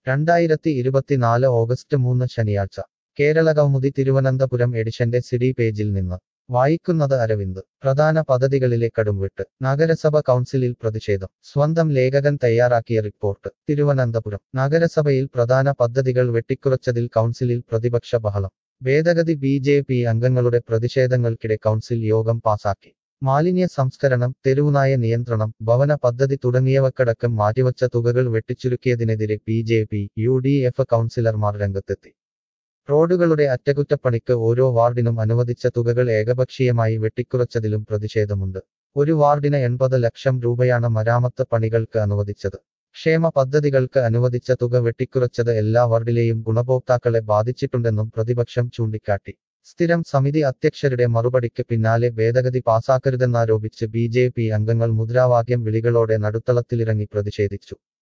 രണ്ടായിരത്തി ഇരുപത്തിനാല് ഓഗസ്റ്റ് മൂന്ന് ശനിയാഴ്ച കേരള കൗമുദി തിരുവനന്തപുരം എഡിഷന്റെ സിഡി പേജിൽ നിന്ന് വായിക്കുന്നത് അരവിന്ദ് പ്രധാന പദ്ധതികളിലെ കടുംവെട്ട് നഗരസഭ കൗൺസിലിൽ പ്രതിഷേധം സ്വന്തം ലേഖകൻ തയ്യാറാക്കിയ റിപ്പോർട്ട് തിരുവനന്തപുരം നഗരസഭയിൽ പ്രധാന പദ്ധതികൾ വെട്ടിക്കുറച്ചതിൽ കൗൺസിലിൽ പ്രതിപക്ഷ ബഹളം ഭേദഗതി ബി ജെ പി അംഗങ്ങളുടെ പ്രതിഷേധങ്ങൾക്കിടെ കൗൺസിൽ യോഗം പാസാക്കി മാലിന്യ സംസ്കരണം തെരുവുനായ നിയന്ത്രണം ഭവന പദ്ധതി തുടങ്ങിയവക്കടക്കം മാറ്റിവച്ച തുകകൾ വെട്ടിച്ചുരുക്കിയതിനെതിരെ B J P U D F കൗൺസിലർമാർ രംഗത്തെത്തി റോഡുകളുടെ അറ്റകുറ്റപ്പണിക്ക് ഓരോ വാർഡിനും അനുവദിച്ച തുകകൾ ഏകപക്ഷീയമായി വെട്ടിക്കുറച്ചതിലും പ്രതിഷേധമുണ്ട് ഒരു വാർഡിന് എൺപത് ലക്ഷം രൂപയാണ് മരാമത്ത് പണികൾക്ക് അനുവദിച്ചത് ക്ഷേമ പദ്ധതികൾക്ക് അനുവദിച്ച തുക വെട്ടിക്കുറച്ചത് എല്ലാ വാർഡിലെയും ഗുണഭോക്താക്കളെ ബാധിച്ചിട്ടുണ്ടെന്നും പ്രതിപക്ഷം ചൂണ്ടിക്കാട്ടി സ്ഥിരം സമിതി അധ്യക്ഷരുടെ മറുപടിക്ക് പിന്നാലെ ഭേദഗതി പാസാക്കരുതെന്നാരോപിച്ച് ബി ജെ പി അംഗങ്ങൾ മുദ്രാവാക്യം വിളികളോടെ നടുത്തളത്തിലിറങ്ങി പ്രതിഷേധിച്ചു